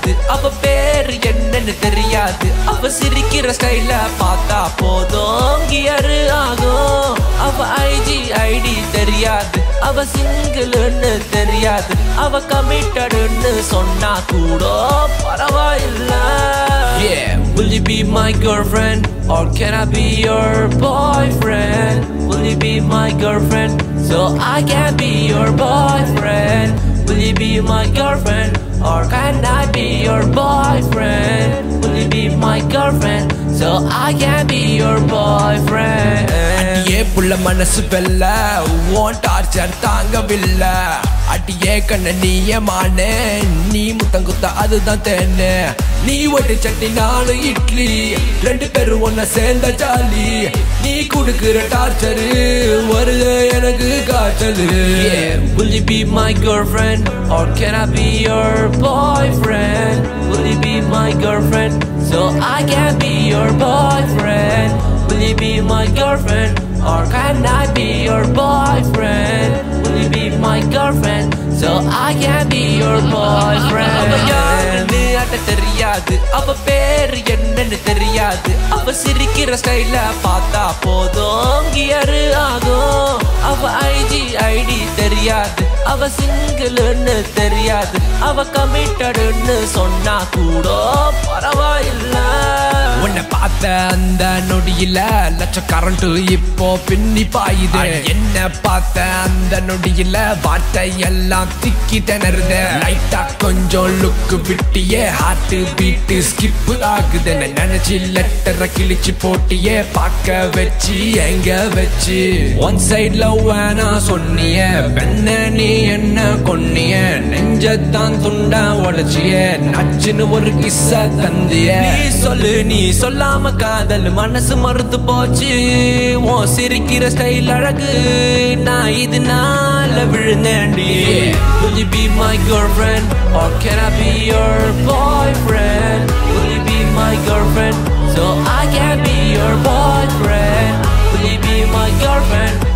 தெரியாது அவ பேரு என்னன்னு தெரியாது அவ சிரிக்கிற ஸ்டைல பார்த்தா போதும் கியரு ஆகும் அவ ஐஜி ஐடி தெரியாது அவ சிங்கிள்னு தெரியாது அவ கமிட்டடுன்னு சொன்னா கூட பரவாயில்ல Yeah, will you be my girlfriend or can I be your boyfriend? Will you be my girlfriend so I can be your boyfriend? Will you be my girlfriend or can I be your boyfriend? Will you be my girlfriend so I can be your boyfriend? அடியே புள்ள மனசு வெல்ல own torture தாங்கவில்லை அடியே கண்ண நீயே மானே நீ முத்தம் குத்த அதுதான் தேனே நீ ஒரு சட்னி நாலு இட்லி ரெண்டு பேரும் ஒன்ன சேர்ந்த ஜாலி நீ கொடுக்கிற டார்ச்சரு வருது எனக்கு காய்ச்சலு Yeah, will you be my girlfriend or can I be your boyfriend? Will you be my girlfriend so I can be your boyfriend? Will you be my girlfriend or can I be your boyfriend? Will you be my girlfriend so I can be your boyfriend? அவ யாருன்னு அட்ட தெரியாது அவ பேரு என்னன்னு தெரியாது அவ சிரிக்கிற ஸ்டைல பார்த்தா போதும் கியரு ஆகும் அவ ஐஜி ஐடி தெரியாது அவ சிங்கிள்னு தெரியாது அவ கமிட்டடுன்னு சொன்னா கூட பரவாயில்ல உன்னை பார்த்த அந்த நொடியில லட்ச கரண்ட் இப்போ பின்னி பாயுது என்ன பார்த்த அந்த நொடியில வார்த்தை எல்லாம் திக்கி திணறுது லைட்டா கொஞ்சம் லுக்கு விட்டியே ஹார்ட் பீட்டு ஸ்கிப் ஆகுது நினைச்சு லெட்டரை கிழிச்சு போட்டியே பார்க்க வச்சு எங்க வச்சு ஒன் சைட்ல வேணா சொன்னிய பெண்ண நீ என்ன கொன்னிய நெஞ்சத்தான் துண்டா உடச்சிய நச்சுன்னு ஒரு கிஸ்ஸ தந்திய நீ சொல்லு நீ சொல்லாம காதல் மனசு மறுத்து போச்சு உன் சிரிக்கிற ஸ்டைல் அழகு நான் இதனால விழுந்தேன்டி Will you be my girlfriend or can I be your boyfriend? Will you be my girlfriend so I can be your boyfriend? Will you be my girlfriend